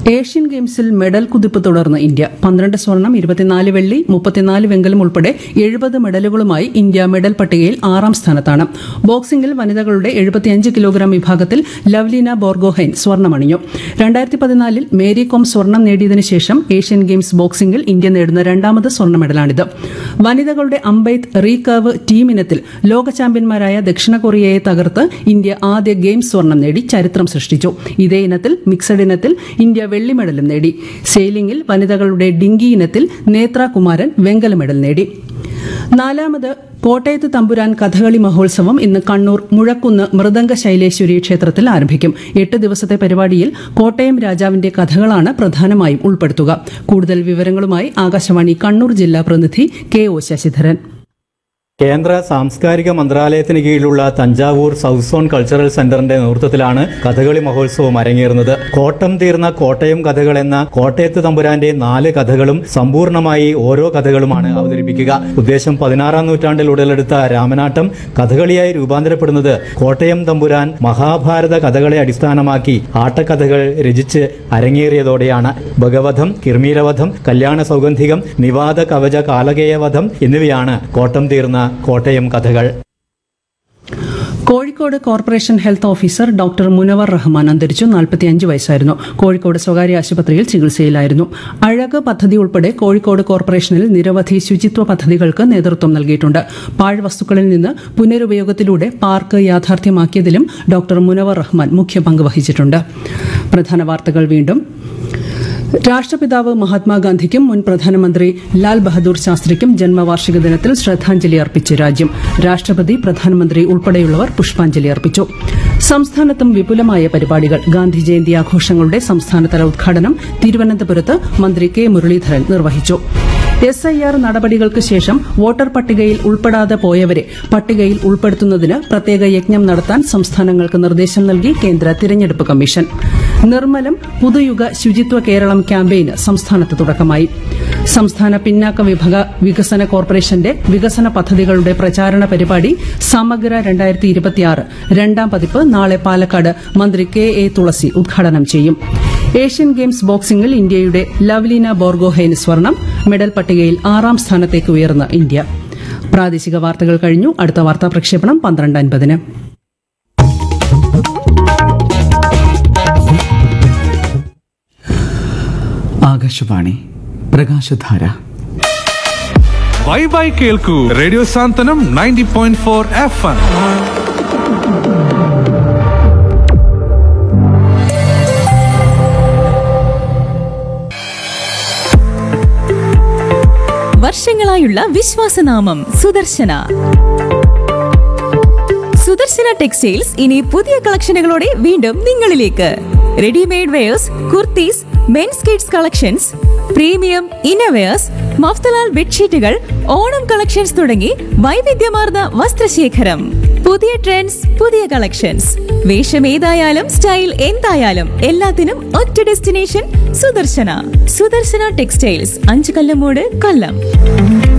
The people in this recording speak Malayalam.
ഏഷ്യൻ ഗെയിംസിൽ മെഡൽ കുതിപ്പ് തുടർന്ന് ഇന്ത്യ പന്ത്രണ്ട് സ്വർണം ഇരുപത്തിനാല് വെള്ളി മുപ്പത്തിനാല് വെങ്കലം ഉൾപ്പെടെ എഴുപത് മെഡലുകളുമായി ഇന്ത്യ മെഡൽ പട്ടികയിൽ ആറാം സ്ഥാനത്താണ് ബോക്സിംഗിൽ വനിതകളുടെ എഴുപത്തിയഞ്ച് കിലോഗ്രാം വിഭാഗത്തിൽ ലവ്ലീന ബോർഗോഹൈൻ സ്വർണ്ണമണിഞ്ഞു രണ്ടായിരത്തി പതിനാലിൽ മേരി കോം സ്വർണം നേടിയതിനു ശേഷം ഏഷ്യൻ ഗെയിംസ് ബോക്സിംഗിൽ ഇന്ത്യ നേടുന്ന രണ്ടാമത് സ്വർണ്ണ മെഡലാണിത് വനിതകളുടെ അമ്പെയ്ത്ത് റീകർവ് ടീം ഇനത്തിൽ ലോക ചാമ്പ്യന്മാരായ ദക്ഷിണ കൊറിയയെ തകർത്ത് ഇന്ത്യ ആദ്യ ഗെയിംസ് സ്വർണം നേടി ചരിത്രം സൃഷ്ടിച്ചു ഇതേ ഇനത്തിൽ മിക്സഡ് ഇനത്തിൽ ഇന്ത്യ വെള്ളി മെഡലും നേടി സെയിലിംഗിൽ വനിതകളുടെ ഡിങ്കി ഇനത്തിൽ നേത്ര കുമാരൻ വെങ്കല മെഡൽ നേടി നാലാമത് കോട്ടയത്ത് തമ്പുരാൻ കഥകളി മഹോത്സവം ഇന്ന് കണ്ണൂർ മുഴക്കുന്ന് മൃദംഗ ശൈലേശ്വരി ക്ഷേത്രത്തിൽ ആരംഭിക്കും എട്ട് ദിവസത്തെ പരിപാടിയിൽ കോട്ടയം രാജാവിന്റെ കഥകളാണ് പ്രധാനമായും ഉൾപ്പെടുത്തുക കൂടുതൽ വിവരങ്ങളുമായി ആകാശവാണി കണ്ണൂർ ജില്ലാ പ്രതിനിധി കെ ഒ ശശിധരൻ കേന്ദ്ര സാംസ്കാരിക മന്ത്രാലയത്തിന് കീഴിലുള്ള തഞ്ചാവൂർ സൗത്ത് സോൺ കൾച്ചറൽ സെന്ററിന്റെ നേതൃത്വത്തിലാണ് കഥകളി മഹോത്സവം അരങ്ങേറുന്നത് കോട്ടം തീർന്ന കോട്ടയം കഥകൾ എന്ന കോട്ടയത്ത് തമ്പുരാന്റെ നാല് കഥകളും സമ്പൂർണമായി ഓരോ കഥകളുമാണ് അവതരിപ്പിക്കുക ഉദ്ദേശം പതിനാറാം നൂറ്റാണ്ടിൽ ഉടലെടുത്ത രാമനാട്ടം കഥകളിയായി രൂപാന്തരപ്പെടുന്നത് കോട്ടയം തമ്പുരാൻ മഹാഭാരത കഥകളെ അടിസ്ഥാനമാക്കി ആട്ടക്കഥകൾ രചിച്ച് അരങ്ങേറിയതോടെയാണ് ഭഗവധം കിർമീരവധം കല്യാണ സൗഗന്ധികം നിവാദ കവച കാലകേയവധം എന്നിവയാണ് കോട്ടം തീർന്ന കോട്ടയം കഥകൾ Kozhikode corporation health officer doctor Munavar Rahman അന്തരിച്ചു നാൽപ്പത്തിയഞ്ച് വയസ്സായിരുന്നു കോഴിക്കോട് സ്വകാര്യ ആശുപത്രിയിൽ ചികിത്സയിലായിരുന്നു അഴക് പദ്ധതി ഉൾപ്പെടെ കോഴിക്കോട് കോർപ്പറേഷനിൽ നിരവധി ശുചിത്വ പദ്ധതികൾക്ക് നേതൃത്വം നൽകിയിട്ടുണ്ട് പാഴ്വസ്തുക്കളിൽ നിന്ന് പുനരുപയോഗത്തിലൂടെ പാർക്ക് യാഥാർത്ഥ്യമാക്കിയതിലും ഡോക്ടർ മുനവർ റഹ്മാൻ മുഖ്യ പങ്ക് വഹിച്ചിട്ടുണ്ട് പ്രധാന വാർത്തകൾ വീണ്ടും രാഷ്ട്രപിതാവ് മഹാത്മാഗാന്ധിക്കും മുൻ പ്രധാനമന്ത്രി ലാൽ ബഹദൂർ ശാസ്ത്രിക്കും ജന്മവാർഷിക ദിനത്തിൽ ശ്രദ്ധാഞ്ജലി അർപ്പിച്ച് രാജ്യം രാഷ്ട്രപതി പ്രധാനമന്ത്രി ഉൾപ്പെടെയുള്ളവർ പുഷ്പാഞ്ജലി അർപ്പിച്ചു സംസ്ഥാനത്തും വിപുലമായ പരിപാടികൾ ഗാന്ധി ജയന്തി ആഘോഷങ്ങളുടെ സംസ്ഥാനതല ഉദ്ഘാടനം തിരുവനന്തപുരത്ത് മന്ത്രി കെ മുരളീധരൻ നിർവഹിച്ചു എസ് ഐ ആർ നടപടികൾക്ക് ശേഷം വോട്ടർ പട്ടികയിൽ ഉൾപ്പെടാതെ പോയവരെ പട്ടികയിൽ ഉൾപ്പെടുത്തുന്നതിന് പ്രത്യേക യജ്ഞം നടത്താൻ സംസ്ഥാനങ്ങൾക്ക് നിർദ്ദേശം നൽകി കേന്ദ്ര തിരഞ്ഞെടുപ്പ് കമ്മീഷൻ നിർമ്മലം പുതുയുഗ ശുചിത്വ കേരളം ക്യാമ്പയിന് സംസ്ഥാനത്ത് തുടക്കമായി സംസ്ഥാന പിന്നാക്ക വിഭാഗ വികസന കോർപ്പറേഷന്റെ വികസന പദ്ധതികളുടെ പ്രചാരണ പരിപാടി സമഗ്ര രണ്ടായിരത്തി ഇരുപത്തിയാറ് രണ്ടാം പതിപ്പ് നാളെ പാലക്കാട് മന്ത്രി കെ എ തുളസി ഉദ്ഘാടനം ചെയ്യും ഏഷ്യൻ ഗെയിംസ് ബോക്സിംഗിൽ ഇന്ത്യയുടെ ലവ്ലീന ബോർഗോഹൈന് സ്വർണം മെഡൽ പട്ടികയിൽ ആറാം സ്ഥാനത്തേക്ക് ഉയർന്ന ഇന്ത്യ പ്രാദേശിക വാർത്തകൾ കഴിഞ്ഞു അടുത്ത വാർത്താ പ്രക്ഷേപണം പന്ത്രണ്ട് അൻപതിന് ആകാശവാണി പ്രകാശധാര ബൈ ബൈ കേൾക്കൂ radio Santhwanam ninety point four F M വർഷങ്ങളായുള്ള വിശ്വാസനാമം സുദർശന സുദർശന ടെക്സ്റ്റൈൽസ് ഇനി പുതിയ കളക്ഷനുകളോടെ വീണ്ടും നിങ്ങളിലേക്ക് readymade wears kurtis men's kids collections premium innerwears Mafatlal ബെഡ്ഷീറ്റുകൾ ഓണം കളക്ഷൻസ് തുടങ്ങി വൈവിധ്യമാർന്ന വസ്ത്രശേഖരം പുതിയ ട്രെൻഡ്സ് പുതിയ കളക്ഷൻസ് വേഷം ഏതായാലും സ്റ്റൈൽ എന്തായാലും എല്ലാത്തിനും ഒറ്റ ഡെസ്റ്റിനേഷൻ സുദർശന സുദർശന ടെക്സ്റ്റൈൽസ് അഞ്ചു കല്ലമൂട് കൊല്ലം